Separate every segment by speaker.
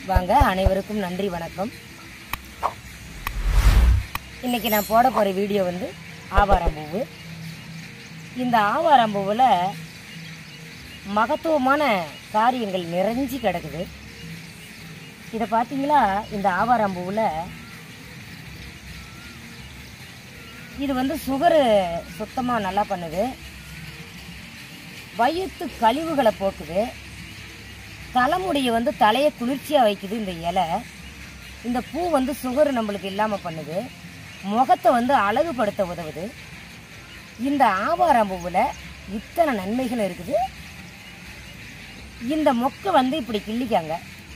Speaker 1: வாங்க அனைவருக்கும் நன்றி வணக்கம் இன்னைக்கு நான் போட போகிற வீடியோ வந்து ஆவாரம்பூவு இந்த ஆவாரம்பூவில் மகத்துவமான காரியங்கள் நிறைஞ்சு கிடக்குது இதை பார்த்தீங்களா இந்த ஆவாரம்பூவில் இது வந்து சுகரு சுத்தமாக நல்லா பண்ணுது வயிற்று கழிவுகளை போக்குது தலைமுடியை வந்து தலையை குளிர்ச்சியாக வைக்குது இந்த இலை இந்த பூ வந்து சுகர் நம்மளுக்கு இல்லாமல் பண்ணுது முகத்தை வந்து அழகுபடுத்த உதவுது இந்த ஆவாரம்பூவில் இத்தனை நன்மைகள் இருக்குது இந்த மொக்கை வந்து இப்படி கிள்ளிக்காங்க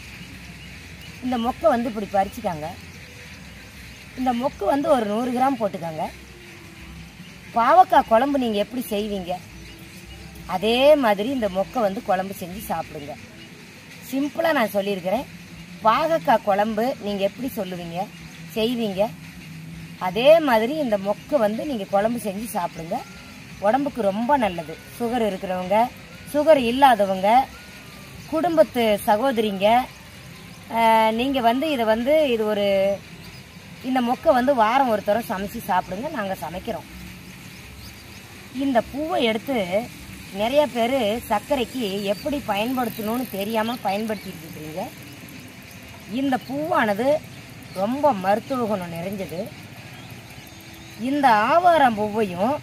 Speaker 1: இந்த மொக்கை வந்து இப்படி பறிச்சுக்காங்க இந்த மொக்கு வந்து ஒரு நூறு கிராம் போட்டுக்கோங்க பாவக்காய் குழம்பு நீங்கள் எப்படி செய்வீங்க அதே மாதிரி இந்த மொக்கை வந்து குழம்பு செஞ்சு சாப்பிடுங்க சிம்பிளாக நான் சொல்லியிருக்கிறேன் பாகக்காய் குழம்பு நீங்கள் எப்படி சொல்லுவீங்க செய்வீங்க அதே மாதிரி இந்த மொக்கை வந்து நீங்கள் குழம்பு செஞ்சு சாப்பிடுங்க உடம்புக்கு ரொம்ப நல்லது சுகர் இருக்கிறவங்க சுகர் இல்லாதவங்க குடும்பத்து சகோதரிங்க நீங்கள் வந்து இதை வந்து இது ஒரு இந்த மொக்கை வந்து வாரம் ஒரு தரம் சமைச்சு சாப்பிடுங்க நாங்கள் சமைக்கிறோம் இந்த பூவை எடுத்து நிறைய பேர் சர்க்கரைக்கு எப்படி பயன்படுத்தணும்னு தெரியாமல் பயன்படுத்திட்டு இருக்கிறீங்க இந்த பூவானது ரொம்ப மருத்துவ குணம் நிறைஞ்சது இந்த ஆவாரம் பூவையும்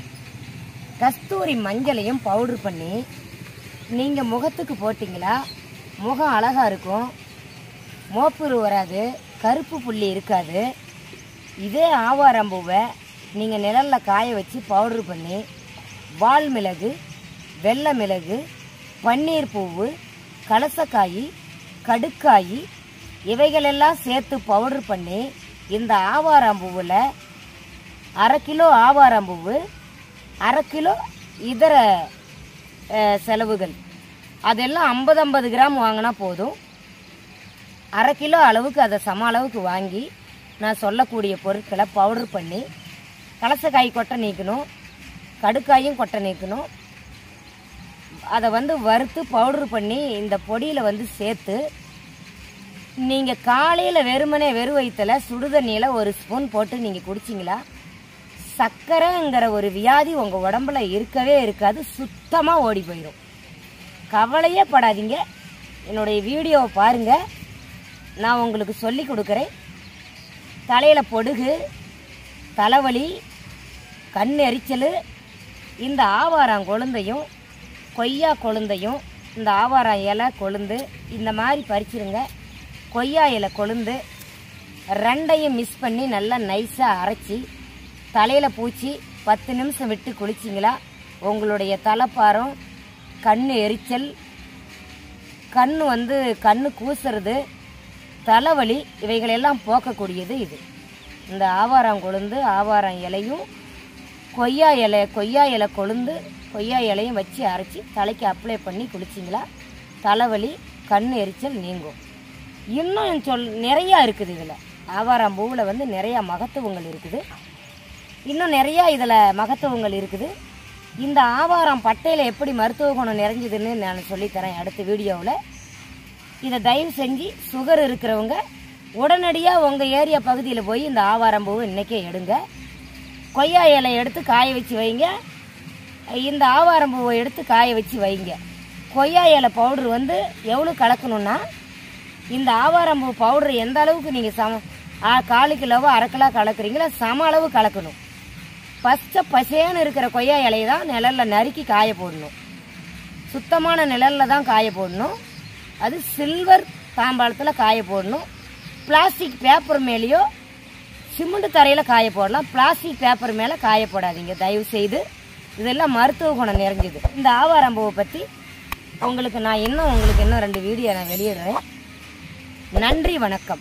Speaker 1: கஸ்தூரி மஞ்சளையும் பவுடர் பண்ணி நீங்கள் முகத்துக்கு போட்டிங்களா முகம் அழகாக இருக்கும் மோப்புரு வராது கருப்பு புள்ளி இருக்காது இதே ஆவாரம்பூவை நீங்கள் நிழலில் காய வச்சு பவுடர் பண்ணி வால் மிளகு வெள்ளை மிளகு பன்னீர் பூவு கலசக்காய் கடுக்காய் இவைகளெல்லாம் சேர்த்து பவுடர் பண்ணி இந்த ஆவாரம்பூவில் அரை கிலோ ஆவாரம்பூவு அரை கிலோ இதர அஹ், செலவுகள் அதெல்லாம் ஐம்பது ஐம்பது கிராம் வாங்கினா போதும் அரை கிலோ அளவுக்கு அதை சம அளவுக்கு வாங்கி நான் சொல்லக்கூடிய பொருட்களை பவுடர் பண்ணி கலசக்காய் கொட்டை நீக்கணும் கடுக்காயும் கொட்டை நீக்கணும் அதை வந்து வறுத்து பவுடர் பண்ணி இந்த பொடியில் வந்து சேர்த்து நீங்கள் காலையில் வெறுமனே வெறும் வயிற்றுல சுடுதண்ணியில் ஒரு ஸ்பூன் போட்டு நீங்கள் குடிச்சிங்களா சர்க்கரைங்கிற ஒரு வியாதி உங்கள் உடம்புல இருக்கவே இருக்காது சுத்தமாக ஓடி போயிடும் கவலையே படாதீங்க என்னுடைய வீடியோவை பாருங்கள் நான் உங்களுக்கு சொல்லி கொடுக்குறேன் தலையில் பொடுகு தலைவலி கண் எரிச்சல் இந்த ஆவாரம் கொழுந்தையும் கொய்யா கொழுந்தையும் இந்த ஆவாரம் இலை கொழுந்து இந்த மாதிரி பறிச்சிருங்க கொய்யா இலை கொழுந்து ரெண்டையும் மிஸ் பண்ணி நல்லா நைஸாக அரைச்சி தலையில் பூச்சி பத்து நிமிஷம் விட்டு குளிச்சிங்களா உங்களுடைய தலைப்பாரம் கண் எரிச்சல் கண் வந்து கண்ணு கூசுறது தலைவலி இவைகளெல்லாம் போக்கக்கூடியது இது இந்த ஆவாரம் கொழுந்து ஆவாரம் இலையும் கொய்யா இலை கொய்யா இலை கொழுந்து கொய்யா இலையும் வச்சு அரைச்சி தலைக்கு அப்ளை பண்ணி குளிச்சிங்களா தலைவலி கண் எரிச்சல் நீங்கும் இன்னும் சொல் நிறையா இருக்குது இதில் ஆவாரம் பூவில் வந்து நிறையா மகத்துவங்கள் இருக்குது இன்னும் நிறையா இதில் மகத்துவங்கள் இருக்குது இந்த ஆவாரம் பட்டையில் எப்படி மருத்துவ குணம் நிறைஞ்சதுன்னு நான் சொல்லித்தரேன் அடுத்த வீடியோவில் இதை தயவு செஞ்சு சுகர் இருக்கிறவங்க உடனடியாக உங்கள் ஏரியா பகுதியில் போய் இந்த ஆவாரம் பூவை இன்றைக்கே எடுங்க கொய்யா இலை எடுத்து காய வச்சு வைங்க இந்த ஆவாரம் பூவை எடுத்து காய வச்சு வைங்க கொய்யா இலை பவுடர் வந்து எவ்வளோ கலக்கணும்னா இந்த ஆவாரம் பூ பவுடர் எந்த அளவுக்கு நீங்கள் சம ஆ, காலு கிலோவோ அரை கிலோ கலக்குறீங்களோ சம அளவு கலக்கணும் பச்சை பசேன்னு இருக்கிற கொய்யா இலையை தான் நிழலில் நறுக்கி காய போடணும் சுத்தமான நிழலில் தான் காய போடணும் அது சில்வர் தாம்பாளத்தில் காய போடணும் பிளாஸ்டிக் பேப்பர் மேலேயோ சிமெண்ட் தரையில் காய போடலாம் பிளாஸ்டிக் பேப்பர் மேலே காய போடாதீங்க தயவு செய்து இதெல்லாம் மருத்துவ குணம் நிறைஞ்சது இந்த ஆவாரம்பூவை பற்றி உங்களுக்கு நான் இன்னும் உங்களுக்கு இன்னும் ரெண்டு வீடியோ நான் வெளியிடுறேன் நன்றி வணக்கம்